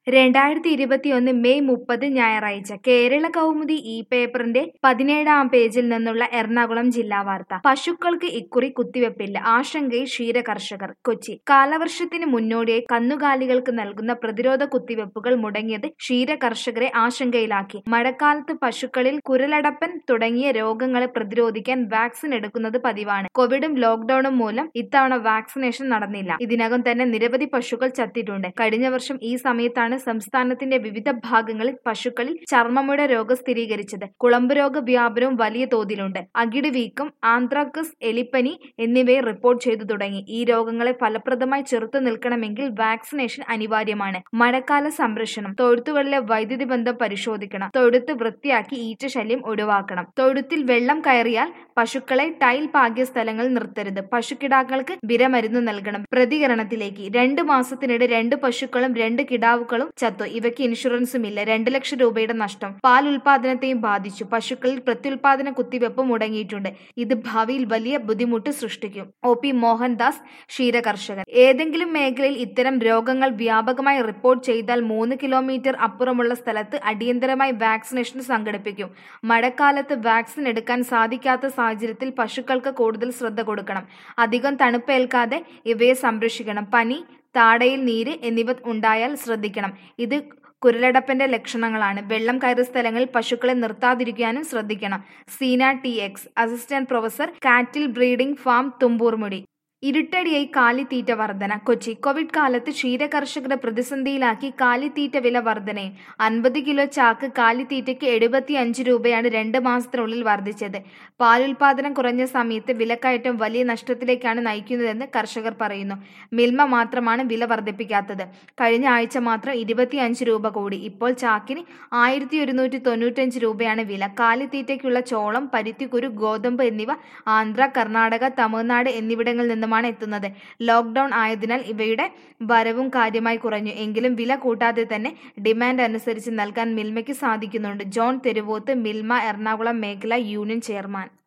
രണ്ടായിരത്തി ഇരുപത്തിയൊന്ന് മെയ് മുപ്പത് ഞായറാഴ്ച കേരള കൗമുദി ഈ പേപ്പറിന്റെ പതിനേഴാം പേജിൽ നിന്നുള്ള എറണാകുളം ജില്ലാ വാർത്ത പശുക്കൾക്ക് ഇക്കുറി കുത്തിവെപ്പില്ല ആശങ്കയിൽ ക്ഷീരകർഷകർ കൊച്ചി കാലവർഷത്തിന് മുന്നോടിയായി കന്നുകാലികൾക്ക് നൽകുന്ന പ്രതിരോധ കുത്തിവെപ്പുകൾ മുടങ്ങിയത് ക്ഷീരകർഷകരെ ആശങ്കയിലാക്കി മഴക്കാലത്ത് പശുക്കളിൽ കുരലടപ്പൻ തുടങ്ങിയ രോഗങ്ങളെ പ്രതിരോധിക്കാൻ വാക്സിൻ എടുക്കുന്നത് പതിവാണ് കോവിഡും ലോക്ഡൌണും മൂലം ഇത്തവണ വാക്സിനേഷൻ നടന്നില്ല ഇതിനകം തന്നെ നിരവധി പശുക്കൾ ചത്തിട്ടുണ്ട് കഴിഞ്ഞ വർഷം ഈ സമയത്താണ് സംസ്ഥാനത്തിന്റെ വിവിധ ഭാഗങ്ങളിൽ പശുക്കളിൽ ചർമ്മമുഴ രോഗം സ്ഥിരീകരിച്ചത് കുളമ്പ് രോഗ വ്യാപനവും വലിയ തോതിലുണ്ട് അകിട് വീക്കം ആന്ത്രാക്കസ് എലിപ്പനി എന്നിവയെ റിപ്പോർട്ട് ചെയ്തു തുടങ്ങി ഈ രോഗങ്ങളെ ഫലപ്രദമായി ചെറുത്തു നിൽക്കണമെങ്കിൽ വാക്സിനേഷൻ അനിവാര്യമാണ് മഴക്കാല സംരക്ഷണം തൊഴുത്തുകളിലെ വൈദ്യുതി ബന്ധം പരിശോധിക്കണം തൊഴുത്ത് വൃത്തിയാക്കി ഈറ്റ ശല്യം ഒഴിവാക്കണം തൊഴുത്തിൽ വെള്ളം കയറിയാൽ പശുക്കളെ ടൈൽ പാകിയ സ്ഥലങ്ങളിൽ നിർത്തരുത് പശുക്കിടാക്കൾക്ക് വിരമരുന്ന് നൽകണം പ്രതികരണത്തിലേക്ക് രണ്ട് മാസത്തിനിടെ രണ്ട് പശുക്കളും രണ്ട് കിടാവുകളും ചത്തു ഇവയ്ക്ക് ഇൻഷുറൻസും ഇല്ല രണ്ട് ലക്ഷം രൂപയുടെ നഷ്ടം പാൽ ഉൽപാദനത്തെയും ബാധിച്ചു പശുക്കളിൽ പ്രത്യുൽപാദന കുത്തിവെപ്പ് മുടങ്ങിയിട്ടുണ്ട് ഇത് ഭാവിയിൽ വലിയ ബുദ്ധിമുട്ട് സൃഷ്ടിക്കും ഒ പി മോഹൻദാസ് ക്ഷീരകർഷകൻ ഏതെങ്കിലും മേഖലയിൽ ഇത്തരം രോഗങ്ങൾ വ്യാപകമായി റിപ്പോർട്ട് ചെയ്താൽ മൂന്ന് കിലോമീറ്റർ അപ്പുറമുള്ള സ്ഥലത്ത് അടിയന്തരമായി വാക്സിനേഷൻ സംഘടിപ്പിക്കും മഴക്കാലത്ത് വാക്സിൻ എടുക്കാൻ സാധിക്കാത്ത സാഹചര്യത്തിൽ പശുക്കൾക്ക് കൂടുതൽ ശ്രദ്ധ കൊടുക്കണം അധികം തണുപ്പേൽക്കാതെ ഇവയെ സംരക്ഷിക്കണം പനി താടയിൽ നീര് എന്നിവ ഉണ്ടായാൽ ശ്രദ്ധിക്കണം ഇത് കുരലടപ്പിന്റെ ലക്ഷണങ്ങളാണ് വെള്ളം കയറിയ സ്ഥലങ്ങളിൽ പശുക്കളെ നിർത്താതിരിക്കാനും ശ്രദ്ധിക്കണം Seena T X assistant professor cattle breeding farm Thumburmuzhi ഇരുട്ടടിയായി കാലിത്തീറ്റ വർധന കൊച്ചി കോവിഡ് കാലത്ത് ക്ഷീരകർഷകരെ പ്രതിസന്ധിയിലാക്കി കാലിത്തീറ്റ വില വർധനയും അൻപത് കിലോ ചാക്ക് കാലിത്തീറ്റയ്ക്ക് എഴുപത്തി അഞ്ച് രൂപയാണ് രണ്ട് മാസത്തിനുള്ളിൽ വർദ്ധിച്ചത് പാലുൽപാദനം കുറഞ്ഞ സമയത്ത് വിലക്കയറ്റം വലിയ നഷ്ടത്തിലേക്കാണ് നയിക്കുന്നതെന്ന് കർഷകർ പറയുന്നു മിൽമ മാത്രമാണ് വില വർദ്ധിപ്പിക്കാത്തത് കഴിഞ്ഞ ആഴ്ച മാത്രം ഇരുപത്തി അഞ്ച് രൂപ കൂടി ഇപ്പോൾ ചാക്കിന് ആയിരത്തി ഒരുന്നൂറ്റി തൊണ്ണൂറ്റഞ്ച് രൂപയാണ് വില കാലിത്തീറ്റയ്ക്കുള്ള ചോളം പരുത്തിക്കുരു ഗോതമ്പ് എന്നിവ ആന്ധ്ര കർണാടക തമിഴ്നാട് എന്നിവിടങ്ങളിൽ നിന്നുമാണ് എത്തുന്നത് ലോക്ക്ഡൌൺ ആയതിനാൽ ഇവയുടെ വരവും കാര്യമായി കുറഞ്ഞു എങ്കിലും വില കൂട്ടാതെ തന്നെ ഡിമാൻഡ് അനുസരിച്ച് നൽകാൻ മിൽമയ്ക്ക് സാധിക്കുന്നുണ്ട് ജോൺ തെരുവോത്ത് മിൽമ എറണാകുളം മേഖല യൂണിയൻ ചെയർമാൻ